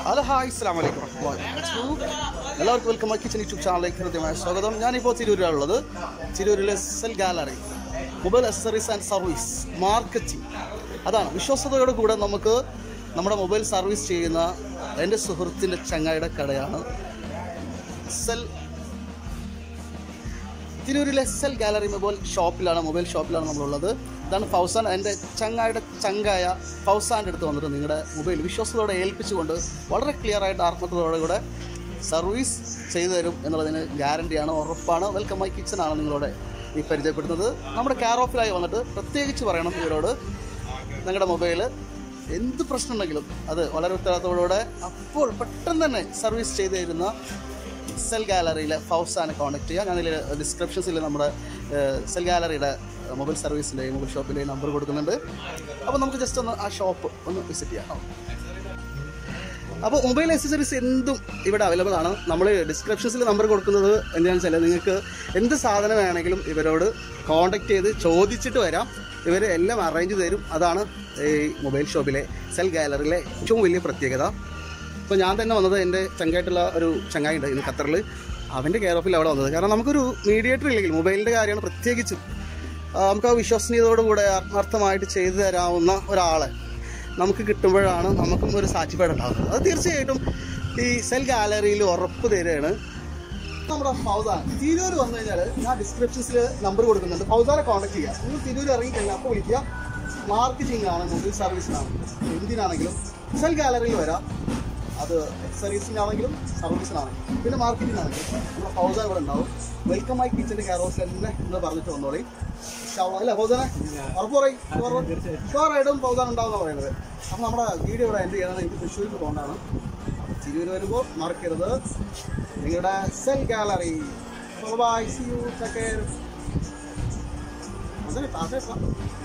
Hello hi അസ്സാം വലൈക്കും എല്ലാവർക്കും വെൽക്കം കിച്ചൺ യൂട്യൂബ് ചാനലിലേക്ക് ഹൃദ്യമായ സ്വാഗതം ഞാനിപ്പോൾ തിരൂരിലുള്ളത് തിരൂരിലെ cell gallery mobile accessories and service marketing അതാണ് വിശ്വാസതയോട് കൂടെ നമുക്ക് നമ്മുടെ മൊബൈൽ സർവീസ് ചെയ്യുന്ന എൻ്റെ സുഹൃത്തിൻ്റെ ചങ്ങായിയുടെ കടയാണ് സെൽ തിരൂരിലെ സെൽ ഗാലറി മൊബൈൽ ഷോപ്പിലാണ് മൊബൈൽ ഷോപ്പിലാണ് നമ്മളുള്ളത് ഇതാണ് ഫൗസാൻ എൻ്റെ ചങ്ങായുടെ ചങ്കായ ഫൗസാൻ്റെ അടുത്ത് വന്നിട്ട് നിങ്ങളുടെ മൊബൈൽ വിശ്വാസത്തോടെ ഏൽപ്പിച്ചുകൊണ്ട് വളരെ ക്ലിയർ ആയിട്ട് ആത്മത്തോടെ കൂടെ സർവീസ് ചെയ്തു തരും എന്നുള്ളതിന് ഗ്യാരണ്ടിയാണ് ഉറപ്പാണ് വെൽക്കം മൈ കിച്ചൺ ആണ് നിങ്ങളോട് ഈ പരിചയപ്പെടുന്നത് നമ്മുടെ കെയർ ഓഫിലായി വന്നിട്ട് പ്രത്യേകിച്ച് പറയണം ഇവരോട് നിങ്ങളുടെ മൊബൈൽ എന്ത് പ്രശ്നം ഉണ്ടെങ്കിലും അത് വളരെ ഉത്തരവാദിത്തോടെ അപ്പോൾ പെട്ടെന്ന് തന്നെ സർവീസ് ചെയ്തു തരുന്ന സെൽ ഗാലറിയിലെ ഫൗസാനെ കോൺടാക്ട് ചെയ്യുക ഞാനിതിൽ ഡിസ്ക്രിപ്ഷൻസിൽ നമ്മുടെ സെൽ ഗാലറിയുടെ മൊബൈൽ സർവീസിൻ്റെയും മൊബൈൽ ഷോപ്പിൻ്റെയും നമ്പർ കൊടുക്കുന്നുണ്ട് അപ്പോൾ നമുക്ക് ജസ്റ്റ് ഒന്ന് ആ ഷോപ്പ് ഒന്ന് വിസിറ്റ് ചെയ്യാം അപ്പോൾ മൊബൈൽ അക്സസറീസ് എന്തും ഇവിടെ അവൈലബിൾ ആണ് നമ്മൾ ഡിസ്ക്രിപ്ഷൻസിൽ നമ്പർ കൊടുക്കുന്നത് എന്താണെന്ന് വെച്ചാൽ നിങ്ങൾക്ക് എന്ത് സാധനം വേണമെങ്കിലും ഇവരോട് കോൺടാക്ട് ചെയ്ത് ചോദിച്ചിട്ട് വരാം ഇവർ എല്ലാം അറേഞ്ച് തരും അതാണ് ഈ മൊബൈൽ ഷോപ്പിലെ സെൽ ഗാലറിയിലെ ഏറ്റവും വലിയ പ്രത്യേകത ഇപ്പോൾ ഞാൻ തന്നെ വന്നത് എൻ്റെ ചങ്കായിട്ടുള്ള ഒരു ചങ്ങായി ഉണ്ട് ഇന്ന് ഖത്തറിൽ അവൻ്റെ കെയർ ഓഫിൽ അവിടെ വന്നത് കാരണം നമുക്കൊരു മീഡിയേറ്റർ ഇല്ലെങ്കിൽ മൊബൈലിൻ്റെ കാര്യമാണ് പ്രത്യേകിച്ചും ആ, നമുക്ക് ആ വിശ്വസനീയതയോടുകൂടെ ആത്മാർത്ഥമായിട്ട് ചെയ്തു തരാവുന്ന ഒരാളെ നമുക്ക് കിട്ടുമ്പോഴാണ് നമുക്കും ഒരു സാറ്റിസ്ഫൈഡ് ഉണ്ടാകുന്നത് അത് തീർച്ചയായിട്ടും ഈ സെൽ ഗാലറിയിൽ ഉറപ്പ് തരികയാണ് നമ്മുടെ ഫൗസാൻ തിരൂർ വന്നു കഴിഞ്ഞാൽ ഞാൻ ഡിസ്ക്രിപ്ഷൻസിൽ നമ്പർ കൊടുക്കുന്നുണ്ട് ഫൗസാനെ കോൺടാക്ട് ചെയ്യുക നിങ്ങൾ തിരൂർ ഇറങ്ങി കഴിഞ്ഞാൽ അപ്പോൾ വിളിക്കുക മാർക്കറ്റിംഗ് ആണ് മൊബൈൽ സർവീസിനാണ് എന്തിനാണെങ്കിലും സെൽ ഗാലറിയിൽ വരാം അത് സർവീസിനാണെങ്കിലും സർവീസിനാണെങ്കിലും പിന്നെ മാർക്കറ്റിംഗ് ആണെങ്കിലും നമ്മുടെ ഫൗസാൻ ഇവിടെ ഉണ്ടാവും വെൽക്കം മൈ കിച്ചൻ്റെ കെയർ ഹൗസ് തന്നെ എന്ന് പറഞ്ഞിട്ട് വന്നോളി ഇൻഷാല്ലാ. അല്ല ഫൗസാനെ ഉറപ്പ് പറയും ഷുവറായിട്ടും ഫൗസാൻ ഉണ്ടാവുന്ന പറയുന്നത് അപ്പം നമ്മുടെ വീഡിയോ ഇവിടെ എൻഡ് ചെയ്യുന്നത് എനിക്ക് തൃശ്ശൂരിൽ പോകേണ്ടതാണ് തിരൂർ വരുമ്പോൾ മറക്കരുത് നിങ്ങളുടെ cell gallery bye see you take care